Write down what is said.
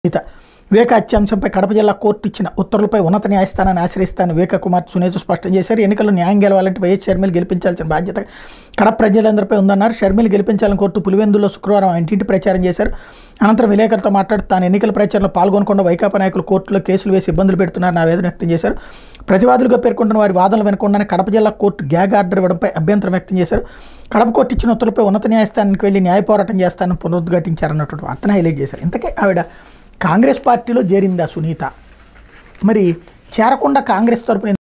సునీత వివేక హత్య అంశంపై కడప జిల్లా కోర్టు ఇచ్చిన ఉత్తర్వులపై ఉన్నత న్యాయస్థానాన్ని ఆశ్రయిస్తానని వివేక కుమార్ సునీత స్పష్టం చేశారు ఎన్నికల్లో న్యాయం గెలవాలంటే వైఎస్ షర్మిలు గెలిపించాల్సిన బాధ్యత కడప ప్రజలందరిపై ఉందన్నారు షర్మిలు గెలిపించాలని కోర్టు పులివెందులో శుక్రవారం ఆ ఇంటింటి ప్రచారం చేశారు అనంతరం విలేకరులతో మాట్లాడుతూ తాను ఎన్నికల ప్రచారంలో పాల్గొనకుండా వైకాపా నాయకులు కోర్టులో కేసులు వేసి ఇబ్బందులు పెడుతున్నారని ఆవేదన వ్యక్తం చేశారు ప్రతివాదులుగా పేర్కొంటున్న వారి వాదనలు వినకుండానే కడప జిల్లా కోర్టు గ్యాగ్ ఆర్డర్ ఇవ్వడంపై అభ్యంతరం వ్యక్తం చేశారు కడప కోర్టు ఇచ్చిన ఉత్తర్వులపై ఉన్నత న్యాయస్థానానికి వెళ్లి న్యాయ పోరాటం చేస్తానని పునరుద్ఘాటించారన్నటువంటి వార్తను హైలైట్ చేశారు ఇంతకే ఆవిడ కాంగ్రెస్ పార్టీలో చేరిందా సునీత మరి చేరకుండా కాంగ్రెస్ తరపున